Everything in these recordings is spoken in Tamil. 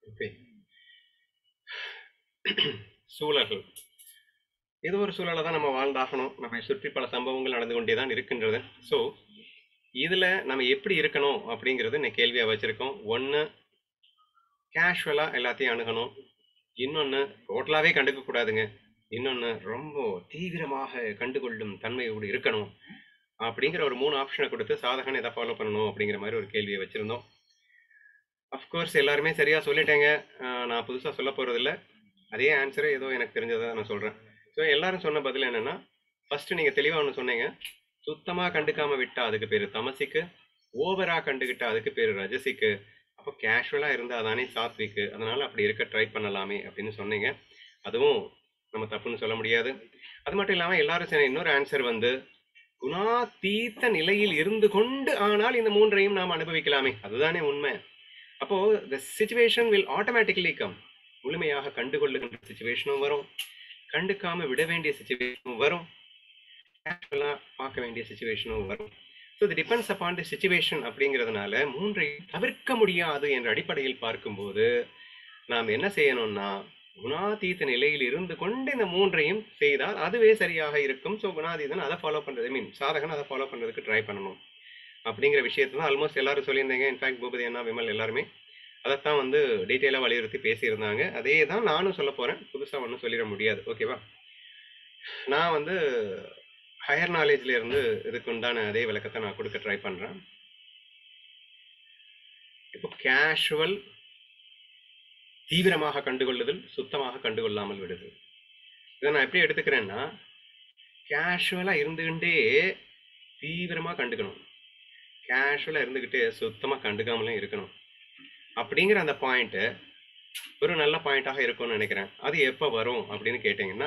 ஓகே சூழல்கள் ஏதோ ஒரு சூழலை தான் நம்ம வாழ்ந்தாகணும் நம்ம சுற்றி பல சம்பவங்கள் நடந்து கொண்டே தான் இருக்கின்றது ஸோ இதில் நம்ம எப்படி இருக்கணும் அப்படிங்கிறது இன்னைக்கு கேள்வியாக வச்சுருக்கோம் ஒன்று கேஷுவலாக எல்லாத்தையும் அணுகணும் இன்னொன்று டோட்டலாகவே கண்டுக்க கூடாதுங்க இன்னொன்று ரொம்ப தீவிரமாக கண்டுகொள்ளும் தன்மையோடு இருக்கணும் அப்படிங்கிற ஒரு மூணு ஆப்ஷனை கொடுத்து சாதகன் எதை ஃபாலோ பண்ணணும் அப்படிங்கிற மாதிரி ஒரு கேள்வியை வச்சுருந்தோம் அஃப்கோர்ஸ் எல்லாருமே சரியாக சொல்லிட்டேங்க ஆஹ் நான் புதுசாக சொல்ல போகிறதில்ல அதே ஆன்சரை ஏதோ எனக்கு தெரிஞ்சதை நான் சொல்கிறேன் ஸோ எல்லாரும் சொன்ன பதில் என்னென்னா ஃபஸ்ட்டு நீங்கள் தெளிவாக ஒன்று சொன்னீங்க சுத்தமாக கண்டுக்காமல் விட்டா அதுக்கு பேர் தமசிக்கு ஓவராக கண்டுக்கிட்டா அதுக்கு பேர் ரஜசிக்கு அப்போ கேஷுவலாக இருந்தால் தானே சாத்விக்கு அதனால் அப்படி இருக்க ட்ரை பண்ணலாமே அப்படின்னு சொன்னீங்க அதுவும் நம்ம தப்புன்னு சொல்ல முடியாது அது மட்டும் இல்லாமல் எல்லாரும் சொன்ன இன்னொரு ஆன்சர் வந்து குணாதீத்த நிலையில் இருந்து கொண்டு ஆனால் இந்த மூன்றையும் நாம் அனுபவிக்கலாமே அதுதானே உண்மை அப்போ the situation will automatically come முழுமையாக கண்டுகொள்ளுகின்ற சுச்சுவேஷனும் வரும் கண்டுக்காம விட வேண்டிய சுச்சுவேஷனும் வரும் கேஷுவலாக பார்க்க வேண்டிய சுச்சுவேஷனும் வரும் ஸோ இது டிபெண்ட்ஸ் அப்பான் தி சுச்சுவேஷன் அப்படிங்கிறதுனால மூன்றை தவிர்க்க முடியாது என்ற அடிப்படையில் பார்க்கும்போது நாம் என்ன செய்யணும்னா குணாதீத நிலையில் இருந்து கொண்டு இந்த மூன்றையும் செய்தால் அதுவே சரியாக இருக்கும் ஸோ குணாதீதன் அதை ஃபாலோ பண்ணுறது மீன் சாதகன் அதை ஃபாலோ பண்ணுறதுக்கு ட்ரை பண்ணணும் அப்படிங்கிற விஷயத்தை தான் ஆல்மோஸ்ட் எல்லாரும் சொல்லியிருந்தீங்க இன்ஃபேக்ட் பூபதி அண்ணா விமல் எல்லாருமே அதைத்தான் வந்து டீட்டெயிலாக வலியுறுத்தி பேசியிருந்தாங்க அதே தான் நானும் சொல்ல போகிறேன் புதுசாக ஒன்றும் சொல்லிட முடியாது ஓகேவா நான் வந்து ஹையர் நாலேஜ்ல இருந்து இதுக்கு உண்டான அதே விளக்கத்தை நான் கொடுக்க ட்ரை பண்ணுறேன் இப்போ கேஷுவல் தீவிரமாக கண்டுகொள்ளுதல் சுத்தமாக கண்டுகொள்ளாமல் விடுது இதை நான் எப்படி எடுத்துக்கிறேன்னா கேஷுவலாக இருந்துகிட்டே தீவிரமாக கண்டுக்கணும் கேஷுவலாக இருந்துக்கிட்டே சுத்தமாக கண்டுக்காமலும் இருக்கணும் அப்படிங்கிற அந்த பாயிண்ட்டு ஒரு நல்ல பாயிண்டாக இருக்கும்னு நினைக்கிறேன் அது எப்போ வரும் அப்படின்னு கேட்டிங்கன்னா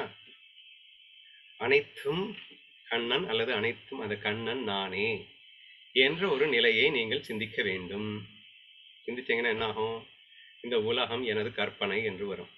அனைத்தும் கண்ணன் அல்லது அனைத்தும் அந்த கண்ணன் நானே என்ற ஒரு நிலையை நீங்கள் சிந்திக்க வேண்டும் சிந்திச்சீங்கன்னா என்ன ஆகும் இந்த உலகம் எனது கற்பனை என்று வரும்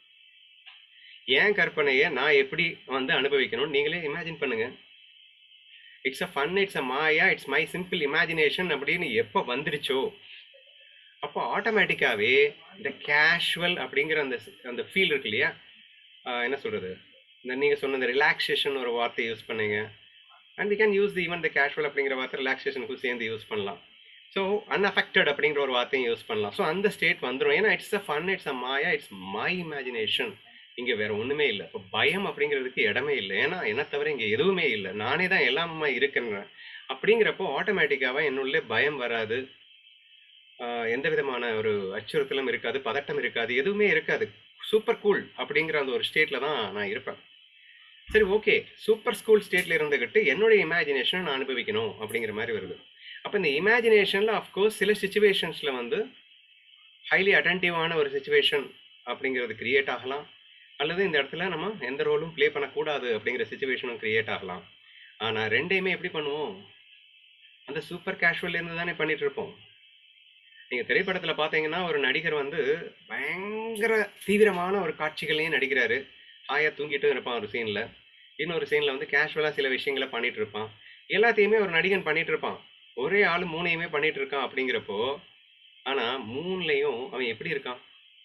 ஏன் கற்பனையை நான் எப்படி வந்து அனுபவிக்கணும் நீங்களே இமேஜின் பண்ணுங்க it's a fun it's a maya it's my simple imagination அப்படின்னு எப்போ வந்துடுச்சோ அப்போ ஆட்டோமேட்டிக்காகவே இந்த கேஷுவல் அப்படிங்கிற அந்த அந்த ஃபீல் இருக்கு இல்லையா ஆஹ் என்ன சொல்கிறது இந்த நீங்கள் சொன்ன இந்த ரிலாக்ஸேஷன் ஒரு வார்த்தை யூஸ் பண்ணீங்க and we can use the even the casual அப்படிங்கிற வார்த்தை ரிலாக்ஸேஷனுக்கும் சேர்ந்து யூஸ் பண்ணலாம் ஸோ அன்அஃபெக்டட் அப்படிங்கிற ஒரு வார்த்தையும் யூஸ் பண்ணலாம் ஸோ அந்த ஸ்டேட் வந்துடும் ஏன்னா it's a fun it's a maya it's my imagination இங்கே வேற ஒன்றுமே இல்லை இப்போ பயம் அப்படிங்கிறதுக்கு இடமே இல்லை ஏன்னா என்ன தவிர இங்கே எதுவுமே இல்லை நானே தான் எல்லாமே இருக்கிறேன் அப்படிங்கிறப்போ ஆட்டோமேட்டிக்காக என்னுள்ளே பயம் வராது ஆஹ் எந்த விதமான ஒரு அச்சுறுத்தலும் இருக்காது பதட்டம் இருக்காது எதுவுமே இருக்காது சூப்பர் கூல் அப்படிங்கிற அந்த ஒரு ஸ்டேட்டில் தான் நான் இருப்பேன் சரி ஓகே சூப்பர் ஸ்கூல் ஸ்டேட்ல இருந்துக்கிட்டு என்னுடைய இமேஜினேஷனை நான் அனுபவிக்கணும் அப்படிங்கிற மாதிரி வருது அப்போ இந்த இமேஜினேஷனில் அஃப்கோர்ஸ் சில சுச்சுவேஷன்ஸில் வந்து ஹைலி அட்டன்டிவான ஒரு சுச்சுவேஷன் அப்படிங்கிறது கிரியேட் ஆகலாம் அல்லது இந்த இடத்துல நம்ம எந்த ரோலும் ப்ளே பண்ணக்கூடாது அப்படிங்கிற சுச்சுவேஷனும் கிரியேட் ஆகலாம் ஆனால் ரெண்டையுமே எப்படி பண்ணுவோம் அந்த சூப்பர் கேஷுவல் இருந்து தானே பண்ணிட்டு இருப்போம் நீங்கள் திரைப்படத்தில் பார்த்தீங்கன்னா ஒரு நடிகர் வந்து பயங்கர தீவிரமான ஒரு காட்சிகளையும் நடிக்கிறாரு ஆயா தூங்கிட்டும் இருப்பான் ஒரு சீனில் இன்னொரு சீனில் வந்து கேஷுவலாக சில விஷயங்களை பண்ணிட்டு இருப்பான் எல்லாத்தையுமே ஒரு நடிகன் பண்ணிட்டு இருப்பான் ஒரே ஆள் மூணையுமே பண்ணிட்டு இருக்கான் அப்படிங்கிறப்போ ஆனால் மூணுலையும் அவன் எப்படி இருக்கான்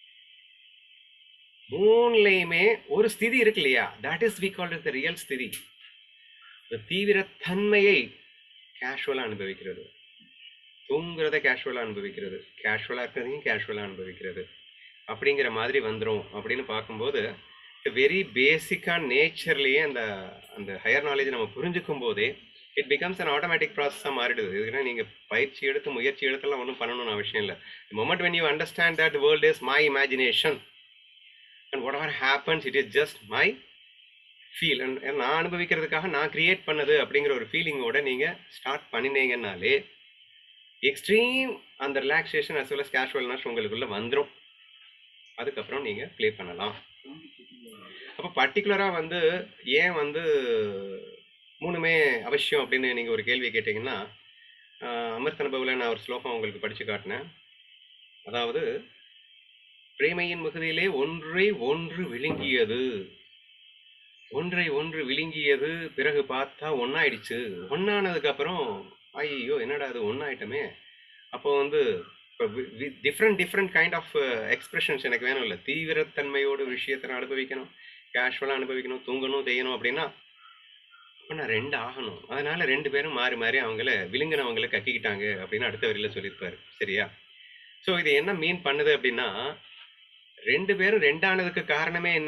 மூணுலையுமே ஒரு ஸ்திதி இருக்கு இல்லையா that is we call the real sthiti இந்த தீவிரத்தன்மையை கேஷுவலாக அனுபவிக்கிறது தூங்குறத கேஷுவலாக அனுபவிக்கிறது கேஷுவலாக இருக்கிறதையும் கேஷுவலாக அனுபவிக்கிறது அப்படிங்கிற மாதிரி வந்துடும் அப்படின்னு பார்க்கும்போது வெரி பேசிக்கான நேச்சர்லேயே அந்த அந்த ஹையர் நாலேஜ் நம்ம புரிஞ்சுக்கும் போதே இட் பிகம்ஸ் அன் ஆட்டோமேட்டிக் ப்ராசஸாக மாறிடுது இதுக்குன்னா நீங்கள் பயிற்சி எடுத்து முயற்சி எடுத்துலாம் ஒன்றும் பண்ணணும்னு அவசியம் இல்லை moment when you understand that world is my imagination and whatever happens it is just my feel and நான் அனுபவிக்கிறதுக்காக நான் கிரியேட் பண்ணது அப்படிங்கிற ஒரு ஃபீலிங்கோட நீங்கள் ஸ்டார்ட் பண்ணினீங்கன்னாலே எக்ஸ்ட்ரீம் அந்த relaxation as well as casualness உங்களுக்குள்ள வந்துடும் அதுக்கப்புறம் நீங்கள் ப்ளே பண்ணலாம் அப்போ பர்டிகுலராக வந்து ஏன் வந்து மூணுமே அவசியம் அப்படின்னு நீங்கள் ஒரு கேள்வி கேட்டிங்கன்னா அமிர்த அனுபவில் நான் ஒரு ஸ்லோகம் உங்களுக்கு படித்து காட்டினேன் அதாவது பிரேமையின் மிகுதியிலே ஒன்றை ஒன்று விழுங்கியது ஒன்றை ஒன்று விழுங்கியது பிறகு பார்த்தா ஒன்னாயிடுச்சு ஒன்னானதுக்கு அப்புறம் ஐயோ என்னடா அது ஒன்னாயிட்டமே அப்போ வந்து இப்போ different different kind of expressions எனக்கு வேணும் இல்லை தீவிரத்தன்மையோடு விஷயத்தை நான் அனுபவிக்கணும் கேஷுவலாக அனுபவிக்கணும் தூங்கணும் செய்யணும் அப்படின்னா அப்போ நான் ரெண்டு ஆகணும் அதனால ரெண்டு பேரும் மாறி மாறி அவங்கள விழுங்கினவங்களை கக்கிக்கிட்டாங்க அப்படின்னு அடுத்த வரியில் சொல்லியிருப்பாரு சரியா ஸோ இது என்ன மீன் பண்ணுது அப்படின்னா ரெண்டு பேரும் ரெண்டானதுக்கு காரணமே என்ன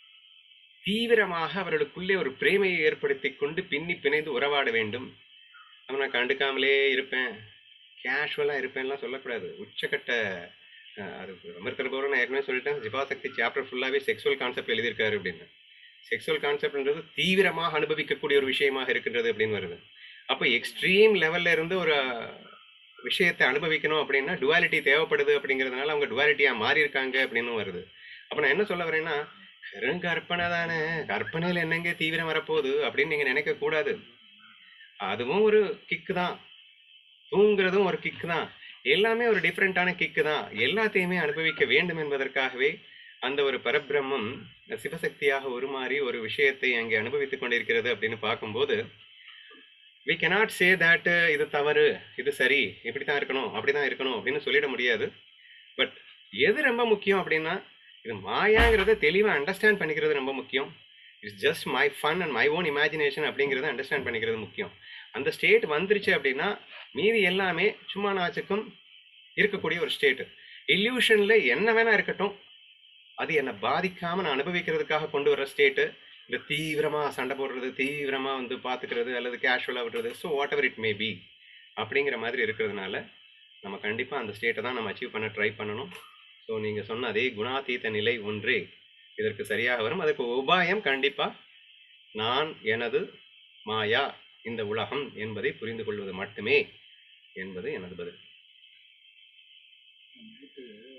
தீவிரமாக அவர்களுக்குள்ளே ஒரு பிரேமையை ஏற்படுத்தி கொண்டு பின்னி பிணைந்து உறவாட வேண்டும் அவன் நான் கண்டுக்காமலே இருப்பேன் கேஷுவலாக இருப்பேன்லாம் சொல்லக்கூடாது உச்சக்கட்ட அஹ், அது அமிர்தர் பௌரன் நான் ஏற்கனவே சொல்லிட்டேன் ஜிபாசக்தி சாப்டர் ஃபுல்லாகவே செக்ஸுவல் கான்செப்ட் எழுதியிருக்காரு அப்படின்னு செக்ஸுவல் கான்செப்ட்ன்றது தீவிரமாக அனுபவிக்கக்கூடிய ஒரு விஷயமாக இருக்கின்றது அப்படின்னு வருது அப்போ எக்ஸ்ட்ரீம் லெவல்ல இருந்து ஒரு அஹ், விஷயத்தை அனுபவிக்கணும் அப்படின்னா டுவாலிட்டி தேவைப்படுது அப்படிங்கிறதுனால அவங்க டுவாலிட்டியாக மாறி இருக்காங்க அப்படின்னு வருது அப்போ நான் என்ன சொல்ல வரேன்னா வெறும் கற்பனை தானே கற்பனையில் என்னங்க தீவிரம் வரப்போகுது அப்படின்னு நீங்கள் நினைக்க கூடாது அதுவும் ஒரு கிக்கு தான் தூங்குறதும் ஒரு கிக்கு தான் எல்லாமே ஒரு டிஃப்ரெண்ட்டான கிக்கு தான் எல்லாத்தையுமே அனுபவிக்க வேண்டும் என்பதற்காகவே அந்த ஒரு பரபிரம்மம் சிவசக்தியாக உருமாறி ஒரு விஷயத்தை அங்கே அனுபவித்துக் கொண்டிருக்கிறது அப்படின்னு பார்க்கும்போது வி cannot சே that இது தவறு இது சரி இப்படி தான் இருக்கணும் அப்படி தான் இருக்கணும் அப்படின்னு சொல்லிட முடியாது பட் எது ரொம்ப முக்கியம் அப்படின்னா இது மாயாங்கிறத தெளிவாக அண்டர்ஸ்டாண்ட் பண்ணிக்கிறது ரொம்ப முக்கியம் it's just my fun and my own imagination அப்படிங்கிறத அண்டர்ஸ்டாண்ட் பண்ணிக்கிறது முக்கியம் அந்த ஸ்டேட் வந்துருச்சு அப்படின்னா மீதி எல்லாமே சும்மா நாச்சுக்கும் இருக்கக்கூடிய ஒரு ஸ்டேட் இல்யூஷனில் என்ன வேணா இருக்கட்டும் அது என்னை பாதிக்காம நான் அனுபவிக்கிறதுக்காக கொண்டு வர ஸ்டேட்டு இந்த தீவிரமா சண்டை போடுறது தீவிரமா வந்து பார்த்துக்கிறது அல்லது கேஷுவலாக விடுறது so whatever it may be அப்படிங்கிற மாதிரி இருக்கிறதுனால நம்ம கண்டிப்பாக அந்த ஸ்டேட்டை தான் நம்ம அச்சீவ் பண்ண ட்ரை பண்ணணும் ஸோ நீங்கள் சொன்ன அதே குணாதீத நிலை ஒன்றே இதற்கு சரியாக வரும் அதுக்கு உபாயம் கண்டிப்பாக நான் எனது மாயா இந்த உலகம் என்பதை புரிந்து கொள்வது மட்டுமே என்பது எனது பதில்